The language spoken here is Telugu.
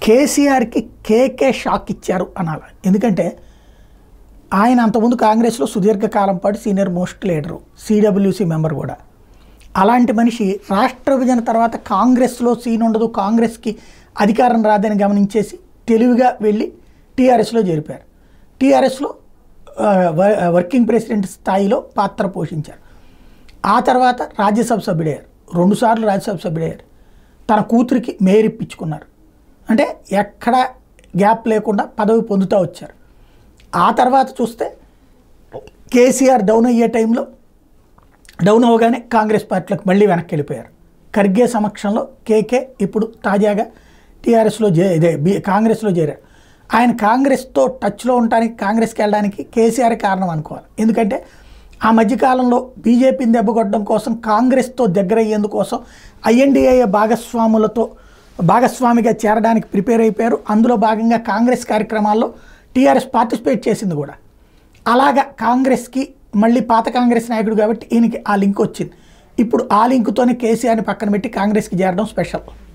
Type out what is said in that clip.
కేసీఆర్కి కేకే షాక్ ఇచ్చారు అనాలి ఎందుకంటే ఆయన అంతకుముందు కాంగ్రెస్లో సుదీర్ఘకాలం పాటు senior most leader CWC member కూడా అలాంటి మనిషి రాష్ట్ర విభజన తర్వాత కాంగ్రెస్లో సీన్ ఉండదు కాంగ్రెస్కి అధికారం రాదని గమనించేసి తెలివిగా వెళ్ళి టీఆర్ఎస్లో చేరిపారు టీఆర్ఎస్లో ఆ, వ- వర్కింగ్ ప్రెసిడెంట్ స్థాయిలో పాత్ర పోషించారు ఆ తర్వాత రాజ్యసభ సభ్యుడయ్యారు రెండుసార్లు రాజ్యసభ సభ్యుడయ్యారు తన కూతురికి మేయర్ ఇప్పించుకున్నారు అంటే ఎక్కడ గ్యాప్ లేకుండా పదవి పొందుతూ వచ్చారు ఆ తర్వాత చూస్తే కేసీఆర్ డౌన్ అయ్యే టైంలో డౌన్ అవగానే కాంగ్రెస్ పార్టీలకు మళ్ళీ వెనక్కి వెళ్ళిపోయారు ఖర్గే సమక్షంలో కేకే ఇప్పుడు తాజాగా టీఆర్ఎస్లో జే ఇదే బి కాంగ్రెస్లో చేరారు ఆయన కాంగ్రెస్తో టచ్లో ఉండడానికి కాంగ్రెస్కి వెళ్ళడానికి కేసీఆర్ కారణం అనుకోవాలి ఎందుకంటే ఆ మధ్యకాలంలో బీజేపీని దెబ్బకొట్టడం కోసం కాంగ్రెస్తో దగ్గర అయ్యేందుకోసం ఐఎన్డిఏ భాగస్వాములతో భాగస్వామిగా చేరడానికి ప్రిపేర్ అయిపోయారు అందులో భాగంగా కాంగ్రెస్ కార్యక్రమాల్లో టీఆర్ఎస్ పార్టిసిపేట్ చేసింది కూడా అలాగా కాంగ్రెస్కి మళ్ళీ పాత కాంగ్రెస్ నాయకుడు కాబట్టి ఈయనకి ఆ లింక్ వచ్చింది ఇప్పుడు ఆ లింక్తోనే కేసీఆర్ని పక్కన పెట్టి కాంగ్రెస్కి చేరడం స్పెషల్